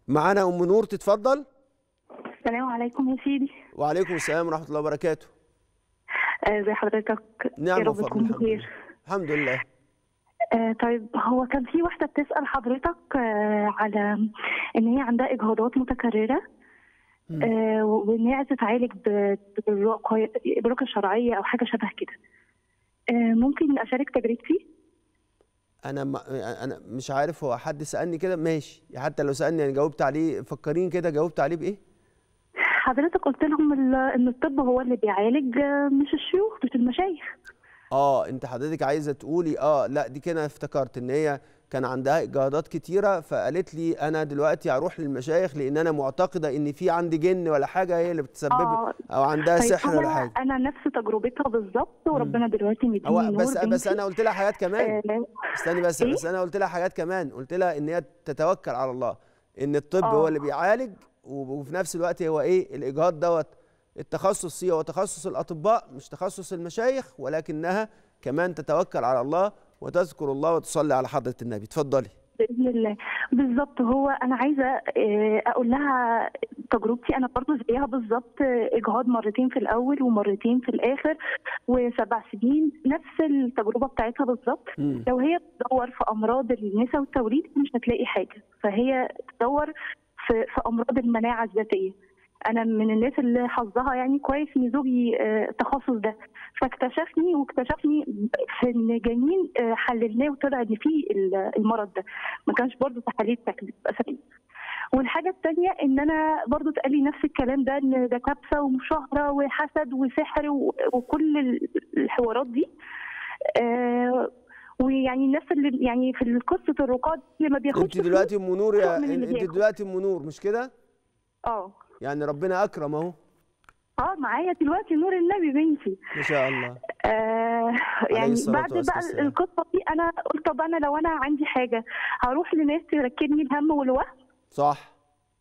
معانا ام نور تتفضل السلام عليكم يا سيدي وعليكم السلام ورحمه الله وبركاته آه، زي حضرتك نعم يا رب وفضل تكون الحمد لله بخير الحمد لله آه، طيب هو كان في واحدة بتسأل حضرتك آه، على إن هي عندها إجهاضات متكررة آه، وإن هي عايزة تتعالج ب- بالرقية بالرقية الشرعية أو حاجة شبه كده آه، ممكن أشارك تجربتي؟ انا ما انا مش عارف هو حد سالني كده ماشي حتى لو سالني انا جاوبت عليه فكرين كده جاوبت عليه بايه حضرتك قلت لهم ال- إن الطب هو اللي بيعالج آه، مش الشيوخ مش المشايخ اه انت حضرتك عايزه تقولي اه لا دي كده افتكرت ان هي كان عندها اجهاضات كتيره فقالت لي انا دلوقتي هروح للمشايخ لان انا معتقده ان في عندي جن ولا حاجه هي اللي بتسبب آه. او عندها طيب سحر ولا أنا حاجه أنا نفس تجربتها بالظبط وربنا دلوقتي مديني هو نور بس بس بنتي. انا قلت لها حاجات كمان آه، استني بس إيه؟ بس انا قلت لها حاجات كمان قلت لها ان هي تتوكل على الله ان الطب آه. هو اللي بيعالج و- وفي نفس الوقت هو ايه الاجهاض دوت التخصص فيه هو تخصص الاطباء مش تخصص المشايخ ولكنها كمان تتوكل على الله وتذكر الله وتصلي على حضره النبي اتفضلي باذن الله بالظبط هو انا عايزه آه، اقول لها تجربتي انا برضو زيها بالظبط آه، اجهاض مرتين في الاول ومرتين في الاخر وسبع سنين نفس التجربه بتاعتها بالظبط مم. لو هي تدور في امراض النساء والتوليد مش هتلاقي حاجه فهي تدور في في امراض المناعه الذاتيه انا من الناس اللي حظها يعني كويس ان زوجي آه، التخصص ده فاكتشفني واكتشفني في ان جنين آه، حللناه وطلع ان فيه ال- المرض ده ما كانش برضه تحاليل تكليف سليم والحاجه الثانيه ان انا برضه اتقال لي نفس الكلام ده ان ده كبسه ومشاهره وحسد وسحر و- وكل ال- الحوارات دي آه، ويعني الناس اللي يعني في قصه الرقاد اللي ما بياخدش انت فلوس دلوقتي ام نور يا أسوأ من اللي انت بياخد. دلوقتي ام نور مش كده اه يعني ربنا اكرم اهو اه معايا دلوقتي نور النبي بنتي ما شاء الله آه يعني الصلاة بعد بقى والسلام. القصه دي انا قلت طب انا لو انا عندي حاجه هروح لناس تركبني الهم والوهم صح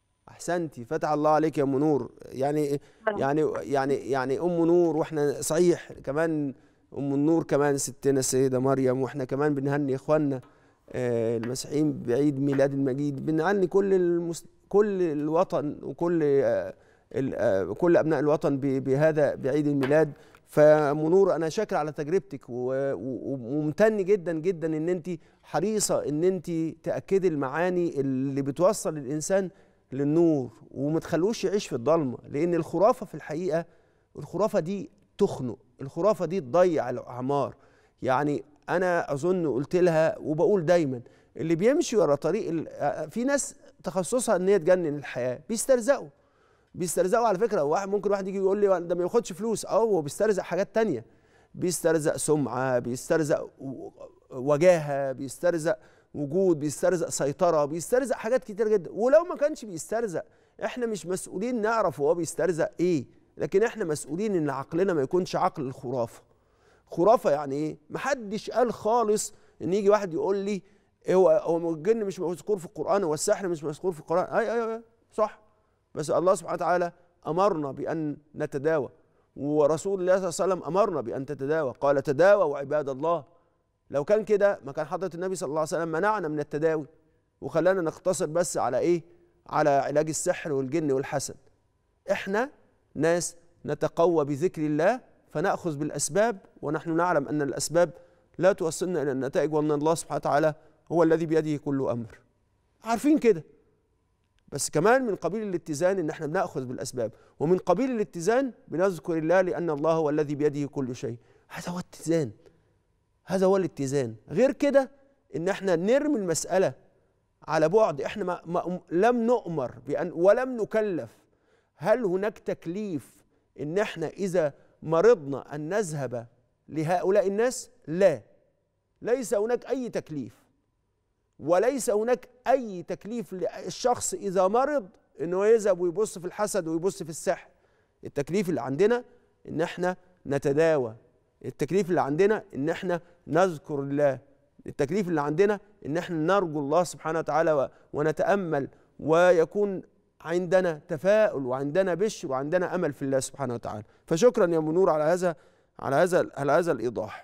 احسنتي فتح الله عليك يا ام نور يعني يعني يعني يعني ام نور واحنا صحيح كمان ام النور كمان ستنا السيده مريم واحنا كمان بنهني اخواننا آه، المسيحيين بعيد ميلاد المجيد بنهني كل المس... كل الوطن وكل آه، ال- آه، كل ابناء الوطن ب- بهذا بعيد الميلاد فام نور انا شاكر على تجربتك و- و- وممتن جدا جدا ان انت حريصه ان انت تاكدي المعاني اللي بتوصل الانسان للنور وما تخلوش يعيش في الضلمه لان الخرافه في الحقيقه الخرافه دي تخنق الخرافه دي تضيع الاعمار يعني انا اظن قلت لها وبقول دايما اللي بيمشي ورا طريق ال- في ناس تخصصها ان هي تجنن الحياه بيسترزقوا بيسترزقوا على فكره واحد ممكن واحد يجي يقول لي ده ما ياخدش فلوس اه هو بيسترزق حاجات تانية بيسترزق سمعه بيسترزق و- وجاهه بيسترزق وجود بيسترزق سيطره بيسترزق حاجات كتير جدا ولو ما كانش بيسترزق احنا مش مسؤولين نعرف هو بيسترزق ايه لكن احنا مسؤولين ان عقلنا ما يكونش عقل الخرافه خرافه يعني ايه محدش قال خالص ان يجي واحد يقول لي هو هو الجن مش مذكور في القران والسحر مش مذكور في القران اي اي اي صح بس الله سبحانه وتعالى امرنا بان نتداوى ورسول الله صلى الله عليه وسلم امرنا بان تتداوى قال تداووا عباد الله لو كان كده ما كان حضره النبي صلى الله عليه وسلم منعنا من التداوي وخلانا نقتصر بس على ايه على علاج السحر والجن والحسد احنا ناس نتقوى بذكر الله فناخذ بالاسباب ونحن نعلم ان الاسباب لا توصلنا الى النتائج وان الله سبحانه وتعالى هو الذي بيده كل امر عارفين كده بس كمان من قبيل الاتزان ان احنا بناخذ بالاسباب ومن قبيل الاتزان بنذكر الله لان الله هو الذي بيده كل شيء هذا هو الاتزان هذا هو الاتزان غير كده ان احنا نرمي المساله على بعد احنا ما ما لم نؤمر بان ولم نكلف هل هناك تكليف ان احنا اذا مرضنا ان نذهب لهؤلاء الناس لا ليس هناك اي تكليف وليس هناك اي تكليف للشخص اذا مرض انه يذهب ويبص في الحسد ويبص في السحر التكليف اللي عندنا ان احنا نتداوى التكليف اللي عندنا ان احنا نذكر الله التكليف اللي عندنا ان احنا نرجو الله سبحانه وتعالى و- ونتامل ويكون عندنا تفاؤل وعندنا بشر وعندنا امل في الله سبحانه وتعالى فشكرا يا منور على هذا على هذا على هذا الايضاح